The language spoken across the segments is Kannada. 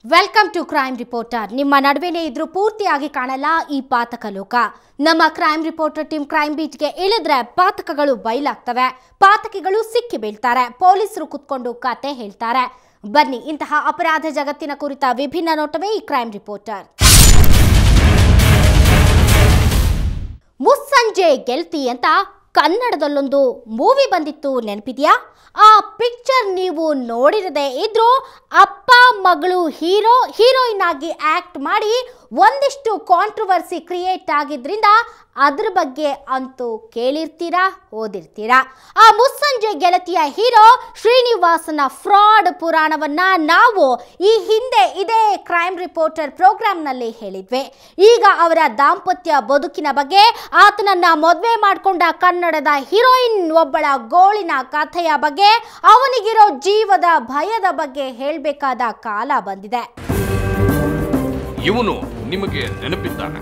ವೆಲ್ಕಮ್ ಟು ಕ್ರೈಮ್ ರಿಪೋರ್ಟರ್ ನಿಮ್ಮ ನಡುವೆನೇ ಇದ್ರೂ ಪೂರ್ತಿಯಾಗಿ ಕಾಣಲ್ಲ ಈ ಪಾತಕ ಲೋಕ ನಮ್ಮ ಕ್ರೈಮ್ ರಿಪೋರ್ಟರ್ ಟೀಮ್ ಕ್ರೈಮ್ ಬೀಟ್ಗೆ ಇಳಿದ್ರೆ ಪಾತಕಗಳು ಬಯಲಾಗ್ತವೆ ಪಾತಕಿಗಳು ಸಿಕ್ಕಿ ಬೀಳ್ತಾರೆ ಪೊಲೀಸರು ಕುತ್ಕೊಂಡು ಕತೆ ಹೇಳ್ತಾರೆ ಬನ್ನಿ ಇಂತಹ ಅಪರಾಧ ಜಗತ್ತಿನ ಕುರಿತ ವಿಭಿನ್ನ ನೋಟವೇ ಈ ಕ್ರೈಮ್ ರಿಪೋರ್ಟರ್ ಮುಸ್ಸಂಜೆ ಗೆಲ್ತಿ ಅಂತ ಕನ್ನಡದಲ್ಲೊಂದು ಮೂವಿ ಬಂದಿತ್ತು ನೆನಪಿದೆಯಾ ಆ ಪಿಕ್ಚರ್ ನೀವು ನೋಡಿರದೆ ಇದ್ರೂ ಅಪ್ಪ ಮಗಳು ಹೀರೋ ಹೀರೋಯಿನ್ ಆಗಿ ಆಕ್ಟ್ ಮಾಡಿ ಒಂದಿಷ್ಟು ಕಾಂಟ್ರವರ್ಸಿ ಕ್ರಿಯೇಟ್ ಆಗಿದ್ರಿಂದ ಅದ್ರ ಬಗ್ಗೆ ಅಂತೂ ಕೇಳಿರ್ತೀರಾ ಓದಿರ್ತೀರಾ ಆ ಮುಸ್ಸಂಜೆ ಗೆಳತಿಯ ಹೀರೋ ಶ್ರೀನಿವಾಸನ ಫ್ರಾಡ್ ಪುರಾಣವನ್ನ ನಾವು ಈ ಹಿಂದೆ ಇದೇ ಕ್ರೈಮ್ ರಿಪೋರ್ಟರ್ ಪ್ರೋಗ್ರಾಂನಲ್ಲಿ ಹೇಳಿದ್ವಿ ಈಗ ಅವರ ದಾಂಪತ್ಯ ಬದುಕಿನ ಬಗ್ಗೆ ಆತನನ್ನ ಮದುವೆ ಮಾಡಿಕೊಂಡ ಕನ್ನಡದ ಹೀರೋಯಿನ್ ಒಬ್ಬಳ ಗೋಳಿನ ಕಥೆಯ ಬಗ್ಗೆ ಅವನಿಗಿರೋ ಜೀವದ ಭಯದ ಬಗ್ಗೆ ಹೇಳಬೇಕಾದ ಕಾಲ ಬಂದಿದೆ ಇವನು ನಿಮಗೆ ನೆನಪಿದ್ದಾನೆ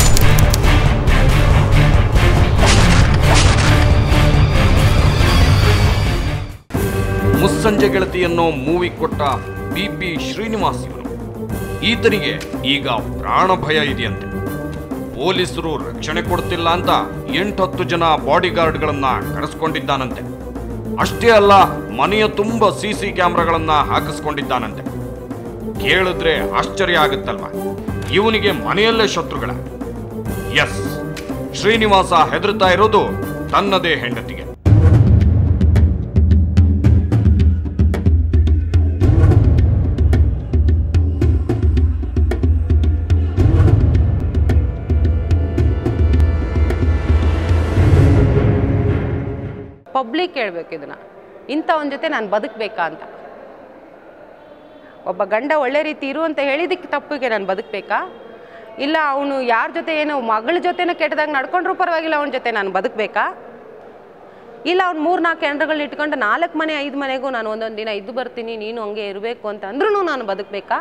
ಮುಸ್ಸಂಜೆ ಗೆಳತಿಯನ್ನೋ ಮೂವಿ ಕೊಟ್ಟ ಬಿ ಪಿ ಶ್ರೀನಿವಾಸ್ ಇವನು ಈತನಿಗೆ ಈಗ ಪ್ರಾಣ ಭಯ ಇದೆಯಂತೆ ಪೊಲೀಸರು ರಕ್ಷಣೆ ಕೊಡ್ತಿಲ್ಲ ಅಂತ ಎಂಟತ್ತು ಜನ ಬಾಡಿಗಾರ್ಡ್ಗಳನ್ನ ಕರೆಸ್ಕೊಂಡಿದ್ದಾನಂತೆ ಅಷ್ಟೇ ಅಲ್ಲ ಮನೆಯ ತುಂಬ ಸಿ ಸಿ ಕ್ಯಾಮ್ರಾಗಳನ್ನ ಹಾಕಿಸ್ಕೊಂಡಿದ್ದಾನಂತೆ ಕೇಳಿದ್ರೆ ಆಶ್ಚರ್ಯ ಆಗುತ್ತಲ್ವಾ ಇವನಿಗೆ ಮನೆಯಲ್ಲೇ ಶತ್ರುಗಳ ಎಸ್ ಶ್ರೀನಿವಾಸ ಹೆದರ್ತಾ ಇರೋದು ತನ್ನದೇ ಹೆಂಡತಿಗೆ ಪಬ್ಲಿಕ್ ಹೇಳ್ಬೇಕು ಇದನ್ನ ಇಂಥವನ ಜೊತೆ ನಾನು ಬದುಕಬೇಕಾ ಅಂತ ಒಬ್ಬ ಗಂಡ ಒಳ್ಳೆ ರೀತಿ ಇರು ಅಂತ ಹೇಳಿದ್ದಕ್ಕೆ ತಪ್ಪಿಗೆ ನಾನು ಬದುಕಬೇಕಾ ಇಲ್ಲ ಅವನು ಯಾರ ಜೊತೆ ಏನೋ ಮಗಳ ಜೊತೆನೂ ಕೆಟ್ಟದಾಗ ನಡ್ಕೊಂಡ್ರೂ ಪರವಾಗಿಲ್ಲ ಅವನ ಜೊತೆ ನಾನು ಬದುಕಬೇಕಾ ಇಲ್ಲ ಅವ್ನು ಮೂರು ನಾಲ್ಕು ಹೆಂಡ್ರುಗಳನ್ನ ಇಟ್ಕೊಂಡು ನಾಲ್ಕು ಮನೆ ಐದು ಮನೆಗೂ ನಾನು ಒಂದೊಂದು ದಿನ ಇದ್ದು ಬರ್ತೀನಿ ನೀನು ಹಂಗೆ ಇರಬೇಕು ಅಂತ ಅಂದ್ರೂ ನಾನು ಬದುಕಬೇಕಾ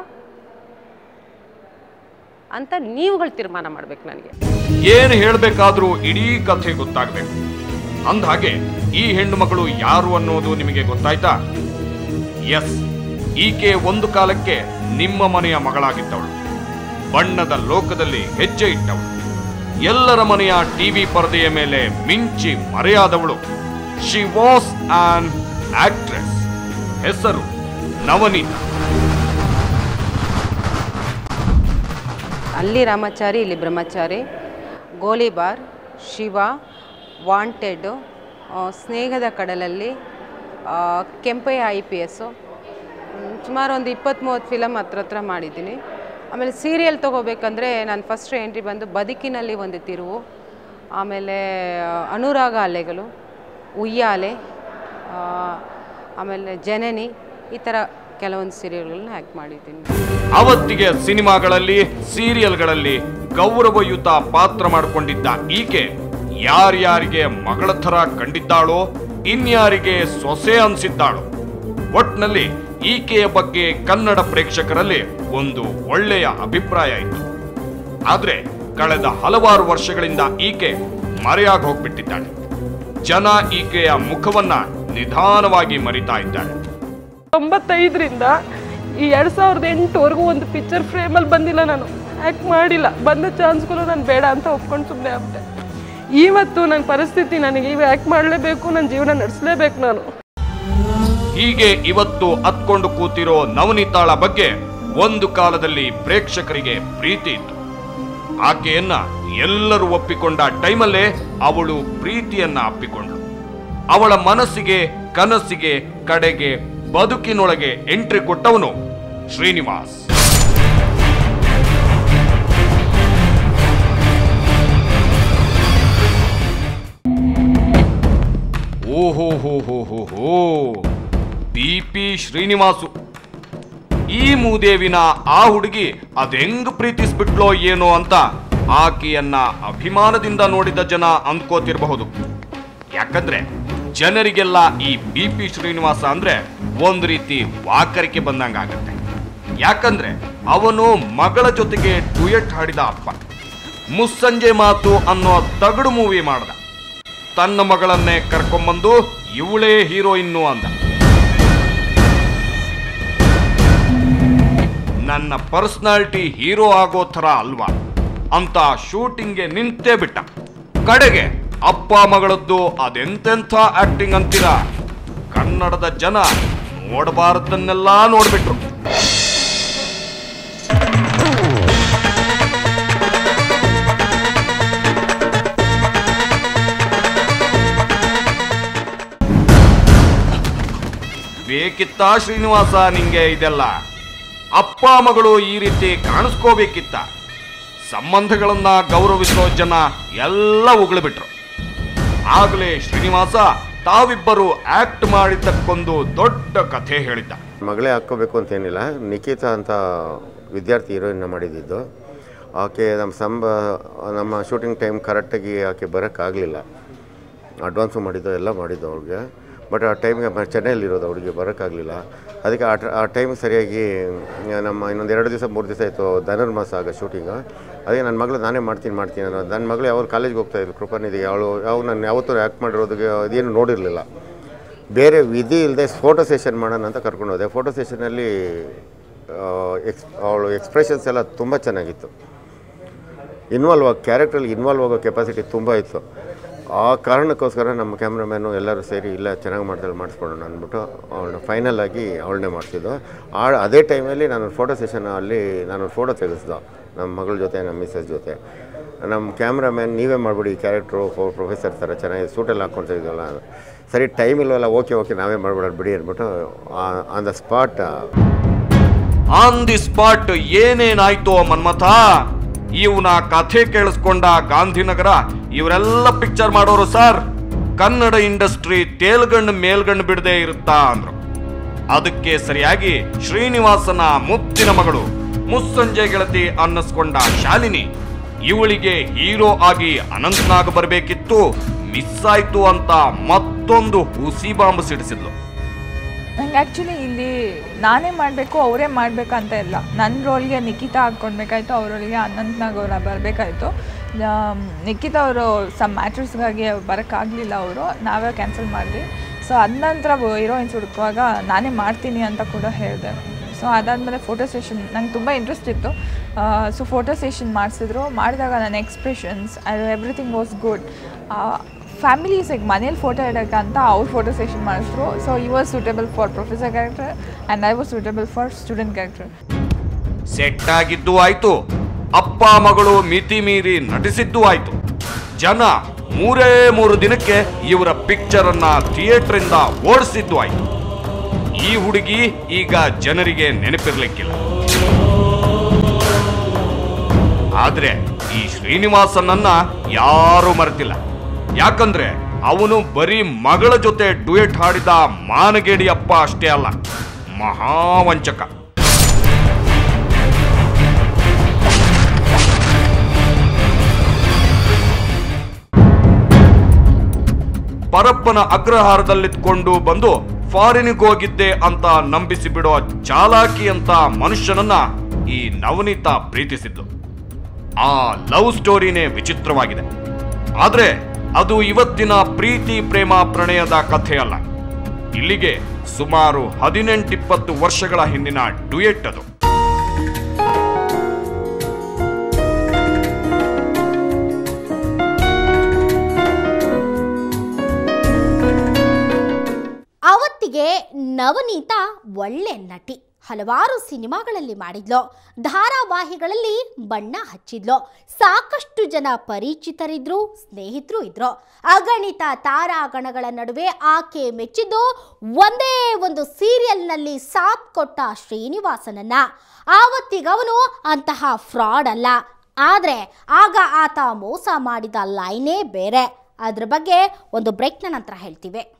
ಅಂತ ನೀವುಗಳು ತೀರ್ಮಾನ ಮಾಡ್ಬೇಕು ನನಗೆ ಏನ್ ಹೇಳ್ಬೇಕಾದ್ರೂ ಇಡೀ ಕಥೆ ಗೊತ್ತಾಗ್ಬೇಕು ಅಂದ್ಹಾಗೆ ಈ ಹೆಣ್ಣು ಮಗಳು ಯಾರು ಅನ್ನೋದು ನಿಮಗೆ ಗೊತ್ತಾಯ್ತಾ ಎಸ್ ಈಕೆ ಒಂದು ಕಾಲಕ್ಕೆ ನಿಮ್ಮ ಮನೆಯ ಮಗಳಾಗಿದ್ದವಳು ಬಣ್ಣದ ಲೋಕದಲ್ಲಿ ಹೆಜ್ಜೆ ಇಟ್ಟವಳು ಎಲ್ಲರ ಮನೆಯ ಟಿವಿ ಪರದೆಯ ಮೇಲೆ ಮಿಂಚಿ ಮರೆಯಾದವಳು ಶಿ ವಾಸ್ ಆನ್ ಆಕ್ಟ್ರೆಸ್ ಹೆಸರು ನವನೀತಾ ಅಲ್ಲಿ ರಾಮಾಚಾರಿ ಇಲ್ಲಿ ಬ್ರಹ್ಮಚಾರಿ ಗೋಲಿಬಾರ್ ಶಿವ ವಾಂಟೆಡ್ಡು ಆ, ಸ್ನೇಹದ ಕಡಲಲ್ಲಿ ಆ, ಕೆಂಪಯ್ಯ ಐ ಪಿ ಎಸ್ಸು ಸುಮಾರು ಒಂದು ಇಪ್ಪತ್ತ್ ಮೂವತ್ತು ಫಿಲಮ್ ಹತ್ರ ಹತ್ರ ಮಾಡಿದ್ದೀನಿ ಆಮೇಲೆ ಸೀರಿಯಲ್ ತೊಗೋಬೇಕಂದ್ರೆ ನಾನು ಫಸ್ಟ್ ಎಂಟ್ರಿ ಬಂದು ಬದುಕಿನಲ್ಲಿ ಒಂದು ತಿರುವು ಆಮೇಲೆ ಆ, ಅನುರಾಗ ಅಲೆಗಳು ಉಯ್ಯಾಲೆ ಆ, ಆಮೇಲೆ ಜನನಿ ಈ ಥರ ಕೆಲವೊಂದು ಸೀರಿಯಲ್ಗಳನ್ನ ಆ್ಯಕ್ಟ್ ಮಾಡಿದ್ದೀನಿ ಅವತ್ತಿಗೆ ಸಿನಿಮಾಗಳಲ್ಲಿ ಸೀರಿಯಲ್ಗಳಲ್ಲಿ ಗೌರವಯುತ ಪಾತ್ರ ಮಾಡಿಕೊಂಡಿದ್ದ ಈಕೆ ಯಾರ್ಯಾರಿಗೆ ಮಗಳ ಥರ ಕಂಡಿದ್ದಾಳೋ ಇನ್ಯಾರಿಗೆ ಸೊಸೆ ಅನ್ಸಿದ್ದಾಳೋ ಒಟ್ನಲ್ಲಿ ಈಕೆಯ ಬಗ್ಗೆ ಕನ್ನಡ ಪ್ರೇಕ್ಷಕರಲ್ಲಿ ಒಂದು ಒಳ್ಳೆಯ ಅಭಿಪ್ರಾಯ ಇತ್ತು ಆದ್ರೆ ಕಳೆದ ಹಲವಾರು ವರ್ಷಗಳಿಂದ ಈಕೆ ಮರೆಯಾಗಿ ಹೋಗ್ಬಿಟ್ಟಿದ್ದಾಳೆ ಜನ ಈಕೆಯ ಮುಖವನ್ನ ನಿಧಾನವಾಗಿ ಮರಿತಾ ಇದ್ದಾರೆ ತೊಂಬತ್ತೈದರಿಂದ ಈ ಎರಡು ಸಾವಿರದ ಎಂಟುವರೆಗೂ ಒಂದು ಪಿಕ್ಚರ್ ಫ್ರೇಮಲ್ಲಿ ಬಂದಿಲ್ಲ ನಾನು ಆ್ಯಕ್ಟ್ ಮಾಡಿಲ್ಲ ಬಂದ ಚಾನ್ಸ್ಗಳು ನಾನು ಬೇಡ ಅಂತ ಒಪ್ಕೊಂಡು ಸುಮ್ಮನೆ ಆಗ್ಬಿಟ್ಟೆ ಇವತ್ತು ನನ್ನ ಪರಿಸ್ಥಿತಿ ನನಗೆ ಇವ ಆ್ಯಕ್ಟ್ ಮಾಡಲೇಬೇಕು ನನ್ನ ಜೀವನ ನಡೆಸಲೇಬೇಕು ನಾನು ಹೀಗೆ ಇವತ್ತು ಅತ್ಕೊಂಡು ಕೂತಿರೋ ನವನೀತಾಳ ಬಗ್ಗೆ ಒಂದು ಕಾಲದಲ್ಲಿ ಪ್ರೇಕ್ಷಕರಿಗೆ ಪ್ರೀತಿ ಇತ್ತು ಆಕೆಯನ್ನ ಎಲ್ಲರೂ ಒಪ್ಪಿಕೊಂಡ ಟೈಮಲ್ಲೇ ಅವಳು ಪ್ರೀತಿಯನ್ನ ಅಪ್ಪಿಕೊಂಡ್ಳು ಅವಳ ಮನಸ್ಸಿಗೆ ಕನಸಿಗೆ ಕಡೆಗೆ ಬದುಕಿನೊಳಗೆ ಎಂಟ್ರಿ ಕೊಟ್ಟವನು ಶ್ರೀನಿವಾಸ್ ಓಹೋ ಹೋ ಹೋ ಹೋ ಹೋ ಬಿ ಪಿ ಶ್ರೀನಿವಾಸು ಈ ಮೂದೇವಿನ ಆ ಹುಡುಗಿ ಅದೆಂಗ್ ಪ್ರೀತಿಸ್ಬಿಟ್ಲೋ ಏನೋ ಅಂತ ಆಕೆಯನ್ನ ಅಭಿಮಾನದಿಂದ ನೋಡಿದ ಜನ ಅಂದ್ಕೋತಿರಬಹುದು ಯಾಕಂದ್ರೆ ಜನರಿಗೆಲ್ಲ ಈ ಬಿ ಪಿ ಶ್ರೀನಿವಾಸ ಅಂದ್ರೆ ಒಂದು ರೀತಿ ವಾಕರಿಕೆ ಬಂದಂಗಾಗತ್ತೆ ಯಾಕಂದ್ರೆ ಅವನು ಮಗಳ ಜೊತೆಗೆ ಡುಯೆಟ್ ಹಾಡಿದ ಅಪ್ಪ ಮುಸ್ಸಂಜೆ ಮಾತು ಅನ್ನೋ ತಗಡು ಮೂವಿ ಮಾಡ್ದ ತನ್ನ ಮಗಳನ್ನೇ ಕರ್ಕೊಂಬಂದು ಇವಳೇ ಹೀರೋಯಿನ್ನು ಅಂದ ನನ್ನ ಪರ್ಸನಾಲಿಟಿ ಹೀರೋ ಆಗೋ ಥರ ಅಲ್ವಾ ಅಂತ ಶೂಟಿಂಗ್ಗೆ ನಿಂತೇ ಬಿಟ್ಟ ಕಡೆಗೆ ಅಪ್ಪ ಮಗಳದ್ದು ಅದೆಂತೆಂಥ ಆಕ್ಟಿಂಗ್ ಅಂತೀರ ಕನ್ನಡದ ಜನ ನೋಡಬಾರದನ್ನೆಲ್ಲ ನೋಡ್ಬಿಟ್ರು ಬೇಕಿತ್ತಾ ಶ್ರೀನಿವಾಸ ನಿಂಗೆ ಇದೆಲ್ಲ ಅಪ್ಪ ಮಗಳು ಈ ರೀತಿ ಕಾಣಿಸ್ಕೋಬೇಕಿತ್ತ ಸಂಬಂಧಗಳನ್ನ ಗೌರವಿಸೋ ಜನ ಎಲ್ಲ ಉಗುಳ್ಬಿಟ್ರು ಆಗಲೇ ಶ್ರೀನಿವಾಸ ತಾವಿಬ್ಬರು ಆಕ್ಟ್ ಮಾಡಿದ್ದಕ್ಕೊಂದು ದೊಡ್ಡ ಕಥೆ ಹೇಳಿದ್ದ ಮಗಳೇ ಹಾಕ್ಕೋಬೇಕು ಅಂತೇನಿಲ್ಲ ನಿಖಿತಾ ಅಂತ ವಿದ್ಯಾರ್ಥಿ ಹೀರೋಯಿನ್ನ ಮಾಡಿದ್ದು ಆಕೆ ನಮ್ಮ ಸಂಬ ನಮ್ಮ ಶೂಟಿಂಗ್ ಟೈಮ್ ಕರೆಕ್ಟಾಗಿ ಆಕೆ ಬರೋಕ್ಕಾಗಲಿಲ್ಲ ಅಡ್ವಾನ್ಸು ಮಾಡಿದ್ದು ಎಲ್ಲ ಮಾಡಿದ್ದು ಅವ್ಳಿಗೆ ಬಟ್ ಆ ಟೈಮ್ಗೆ ಚೆನ್ನೈಯಲ್ಲಿರೋದು ಅವಳಿಗೆ ಬರೋಕ್ಕಾಗಲಿಲ್ಲ ಅದಕ್ಕೆ ಆ ಟ- ಆ ಟೈಮ್ ಸರಿಯಾಗಿ ನಮ್ಮ ಇನ್ನೊಂದು ಎರಡು ದಿವಸ ಮೂರು ದಿವಸ ಆಯಿತು ಧನುರ್ಮಾಸ ಆಗ ಶೂಟಿಂಗು ಅದೇ ನನ್ನ ಮಗಳು ನಾನೇ ಮಾಡ್ತೀನಿ ಮಾಡ್ತೀನಿ ಅನ್ನೋ ನನ್ನ ಮಗಳು ಯಾವಾಗ ಕಾಲೇಜ್ಗೆ ಹೋಗ್ತಾ ಇದ್ರು ಕೃಪಾನಿಧಿಗೆ ಅವಳು ಯಾವ ನಾನು ಯಾವತ್ತೂ ಆ್ಯಕ್ಟ್ ಮಾಡಿರೋದಕ್ಕೆ ಅದೇನು ನೋಡಿರಲಿಲ್ಲ ಬೇರೆ ವಿಧಿ ಇಲ್ಲದೆ ಫೋಟೋ ಸೆಷನ್ ಮಾಡೋಣ ಅಂತ ಕರ್ಕೊಂಡು ಹೋದೆ ಫೋಟೋ ಸೆಷನಲ್ಲಿ ಎಕ್ಸ್ ಅವಳು ಎಕ್ಸ್ಪ್ರೆಷನ್ಸ್ ಎಲ್ಲ ತುಂಬ ಚೆನ್ನಾಗಿತ್ತು ಇನ್ವಾಲ್ವ್ ಆಗಿ ಕ್ಯಾರೆಕ್ಟ್ರಲ್ಲಿ ಇನ್ವಾಲ್ವ್ ಆಗೋ ಕೆಪಾಸಿಟಿ ತುಂಬ ಇತ್ತು ಆ ಕಾರಣಕ್ಕೋಸ್ಕರ ನಮ್ಮ ಕ್ಯಾಮ್ರಾಮ್ಯಾನು ಎಲ್ಲರೂ ಸೇರಿ ಇಲ್ಲ ಚೆನ್ನಾಗಿ ಮಾಡ್ತಾಳೆ ಮಾಡಿಸ್ಕೊಡೋಣ ಅಂದ್ಬಿಟ್ಟು ಅವಳನ್ನ ಫೈನಲ್ ಆಗಿ ಅವಳನ್ನೇ ಮಾಡಿಸಿದ್ದು ಆ ಅದೇ ಟೈಮಲ್ಲಿ ನಾನು ಫೋಟೋ ಸೆಷನ್ ಅಲ್ಲಿ ನಾನು ಫೋಟೋ ತೆಗೆಸ್ದೆ ನಮ್ಮ ಮಗಳ ಜೊತೆ ನಮ್ಮ ಮಿಸ್ಸಸ್ ಜೊತೆ ನಮ್ಮ ಕ್ಯಾಮ್ರಾಮ್ಯಾನ್ ನೀವೇ ಮಾಡಿಬಿಡಿ ಈ ಕ್ಯಾರೆಕ್ಟ್ರು ಪ್ರೊಫೆಸರ್ ಥರ ಚೆನ್ನಾಗಿ ಸೂಟೆಲ್ಲ ಹಾಕ್ಕೊಂಡು ತೆಗೆದಲ್ಲ ಸರಿ ಟೈಮ್ ಇಲ್ವಲ್ಲ ಓಕೆ ಓಕೆ ನಾವೇ ಮಾಡ್ಬಿಡೋದು ಬಿಡಿ ಅಂದ್ಬಿಟ್ಟು on the spot on the spot ಏನೇನಾಯ್ತು ಮನ್ಮಥ ಇವನ ಕಥೆ ಕೇಳಿಸ್ಕೊಂಡ ಗಾಂಧಿನಗರ ಇವರೆಲ್ಲ ಪಿಕ್ಚರ್ ಮಾಡೋರು ಸರ್ ಕನ್ನಡ ಇಂಡಸ್ಟ್ರಿ ತೇಲ್ಗಣ್ಣು ಮೇಲ್ಗಣ್ಣು ಬಿಡದೆ ಇರುತ್ತಾ ಅಂದ್ರು ಅದಕ್ಕೆ ಸರಿಯಾಗಿ ಶ್ರೀನಿವಾಸನ ಮುತ್ತಿನ ಮಗಳು ಮುಸ್ಸಂಜೆ ಗೆಳತಿ ಅನ್ನಿಸ್ಕೊಂಡ ಶಾಲಿನಿ ಇವಳಿಗೆ ಹೀರೋ ಆಗಿ ಅನಂತನಾಗ್ ಬರಬೇಕಿತ್ತು ಮಿಸ್ ಆಯ್ತು ಅಂತ ಮತ್ತೊಂದು ಹುಸಿ ಬಾಂಬ್ ಸಿಡಿಸಿದ್ಲು ನಂಗೆ ಆ್ಯಕ್ಚುಲಿ ಇಲ್ಲಿ ನಾನೇ ಮಾಡಬೇಕು ಅವರೇ ಮಾಡಬೇಕು ಅಂತ ಇಲ್ಲ ನನ್ನ ರೋಲ್ಗೆ ನಿಖಿತಾ ಹಾಕ್ಕೊಡ್ಬೇಕಾಯ್ತು ಅವ್ರ ರೋಲ್ಗೆ ಅನಂತ್ನಾಗ್ ಅವರ ಬರಬೇಕಾಯ್ತು ನಿಖಿತಾ ಅವರು ಸಮ್ ಮ್ಯಾಟ್ರಸ್ಗಾಗಿ ಬರೋಕ್ಕಾಗಲಿಲ್ಲ ಅವರು ನಾವೇ ಕ್ಯಾನ್ಸಲ್ ಮಾಡಿದ್ವಿ ಸೊ ಅದ ನಂತರ ಹೀರೋಯಿನ್ಸ್ ಹುಡುಕುವಾಗ ನಾನೇ ಮಾಡ್ತೀನಿ ಅಂತ ಕೂಡ ಹೇಳಿದೆ ಸೊ ಅದಾದಮೇಲೆ ಫೋಟೋ ಸೆಷನ್ ನಂಗೆ ತುಂಬ ಇಂಟ್ರೆಸ್ಟ್ ಇತ್ತು ಸೊ ಫೋಟೋ ಸೆಷನ್ ಮಾಡಿಸಿದ್ರು ಮಾಡಿದಾಗ ನನ್ನ ಎಕ್ಸ್ಪ್ರೆಷನ್ಸ್ ಎವ್ರಿಥಿಂಗ್ ವಾಸ್ ಗುಡ್ ಫ್ಯಾಮಿಲೀಸಿಗೆ ಮನೇಲಿ ಫೋಟೋ ಇಡೋಕ್ಕೆ ಅಂತ ಅವ್ರು ಫೋಟೋ ಸೆಷನ್ ಮಾಡಿಸಿದ್ರು ಸೊ ಈ was suitable for professor character and I was suitable for student character set ಆಗಿದ್ದು ಆಯ್ತು ಅಪ್ಪ ಮಗಳು ಮಿತಿ ಮೀರಿ ನಟಿಸಿದ್ದು ಆಯ್ತು ಜನ ಮೂರೇ ಮೂರು ದಿನಕ್ಕೆ ಇವರ ಪಿಕ್ಚರ್ ಅನ್ನ ಥಿಯೇಟರ್ ಇಂದ ಓಡಿಸಿದ್ದು ಆಯ್ತು ಈ ಹುಡುಗಿ ಈಗ ಜನರಿಗೆ ನೆನಪಿರ್ಲಿಕ್ಕಿಲ್ಲ ಆದ್ರೆ ಈ ಶ್ರೀನಿವಾಸನನ್ನ ಯಾರು ಮರೆತಿಲ್ಲ ಯಾಕಂದ್ರೆ ಅವನು ಬರೀ ಮಗಳ ಜೊತೆ ಡುಯೆಟ್ ಹಾಡಿದ ಮಾನಗೇಡಿ ಅಪ್ಪ ಅಷ್ಟೇ ಅಲ್ಲ ಮಹಾವಂಚಕ ಪರಪ್ಪನ ಅಗ್ರಹಾರದಲ್ಲಿತ್ಕೊಂಡು ಬಂದು ಫಾರಿನಿಗೆ ಹೋಗಿದ್ದೆ ಅಂತ ನಂಬಿಸಿ ಬಿಡೋ ಚಾಲಾಕಿ ಅಂತ ಮನುಷ್ಯನನ್ನ ಈ ನವನೀತ ಪ್ರೀತಿಸಿದ್ಲು ಆ ಲವ್ ಸ್ಟೋರಿನೇ ವಿಚಿತ್ರವಾಗಿದೆ ಆದ್ರೆ ಅದು ಇವತ್ತಿನ ಪ್ರೀತಿ ಪ್ರೇಮ ಪ್ರಣಯದ ಕಥೆ ಅಲ್ಲ ಇಲ್ಲಿಗೆ ಸುಮಾರು ಹದಿನೆಂಟಿಪ್ಪತ್ತು ವರ್ಷಗಳ ಹಿಂದಿನ ಡುಯೆಟ್ ಅದು ಅವತ್ತಿಗೆ ನವನೀತ ಒಳ್ಳೆ ನಟಿ ಹಲವಾರು ಸಿನಿಮಾಗಳಲ್ಲಿ ಮಾಡಿದ್ಲು ಧಾರಾವಾಹಿಗಳಲ್ಲಿ ಬಣ್ಣ ಹಚ್ಚಿದ್ಲು ಸಾಕಷ್ಟು ಜನ ಪರಿಚಿತರಿದ್ರು ಸ್ನೇಹಿತರು ಇದ್ರು ಅಗಣಿತ ತಾರಾಗಣಗಳ ನಡುವೆ ಆಕೆ ಮೆಚ್ಚಿದ್ದು ಒಂದೇ ಒಂದು ಸೀರಿಯಲ್ನಲ್ಲಿ ಸಾಥ್ ಕೊಟ್ಟ ಶ್ರೀನಿವಾಸನನ್ನ ಆವತ್ತಿಗವನು ಅಂತಹ ಫ್ರಾಡ್ ಅಲ್ಲ ಆದರೆ ಆಗ ಆತ ಮೋಸ ಮಾಡಿದ ಲೈನೇ ಬೇರೆ ಅದ್ರ ಬಗ್ಗೆ ಒಂದು ಬ್ರೇಕ್ನ ನಂತರ ಹೇಳ್ತೀವಿ